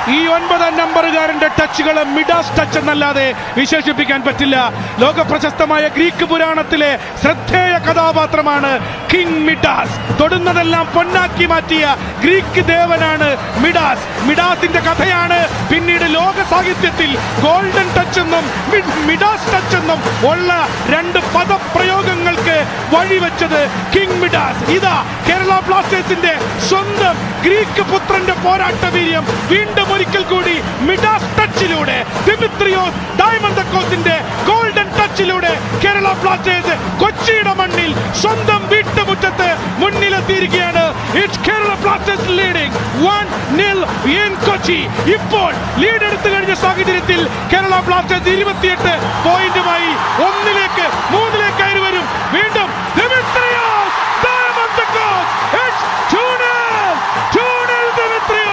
ഈ ഒൻപതാം നമ്പറുകാരന്റെ ടച്ചുകളെ Midas touch എന്നല്ലാതെ വിശേഷിപ്പിക്കാൻ പറ്റില്ല ലോക പ്രശസ്തമായ ഗ്രീക്ക് പുരാണത്തിലെ ശ്രദ്ധേയ കഥാപാത്രമാണ് കിങ് മിഡാസ് തൊടുന്നതെല്ലാം പൊന്നാക്കി മാറ്റിയ ഗ്രീക്ക് ദേവനാണ് മിഡാസ് മിഡാസിന്റെ കഥയാണ് പിന്നീട് ലോക സാഹിത്യത്തിൽ ഗോൾഡൻ ടച്ച് എന്നും മി- മിഡാസ് ടച്ച് എന്നും ഉള്ള രണ്ട് പദപ്രയോഗങ്ങൾക്ക് വഴിവെച്ചത് കിങ് മിഡാസ് ഇതാ കേരള ബ്ലാസ്റ്റേഴ്സിന്റെ സ്വന്തം ഗ്രീക്ക് പുത്രന്റെ പോരാട്ട വീര്യം വീണ്ടും ഒരിക്കൽ കൂടി മിഡാസ് ടച്ചിലൂടെ ദിമിത്രിയോസ് ഡയമണ്ടക്കോസിന്റെ ഗോൾഡൻ ടച്ചിലൂടെ കേരള ബ്ലാസ്റ്റേഴ്സ് കൊച്ചിയുടെ മണ്ണിൽ സ്വന്തം വീട്ടുമുറ്റത്ത് മുന്നിലെത്തിയിരിക്കുകയാണ് it's Kerala Blasters leading one nil in Kochi ഇപ്പോൾ ലീഡ് എടുത്തു കഴിഞ്ഞ സാഹചര്യത്തിൽ കേരള ബ്ലാസ്റ്റേഴ്സ് ഇരുപത്തിയെട്ട് പോയിന്റുമായി ഒന്നിലേക്ക് മൂന്നിലേക്ക് കയറി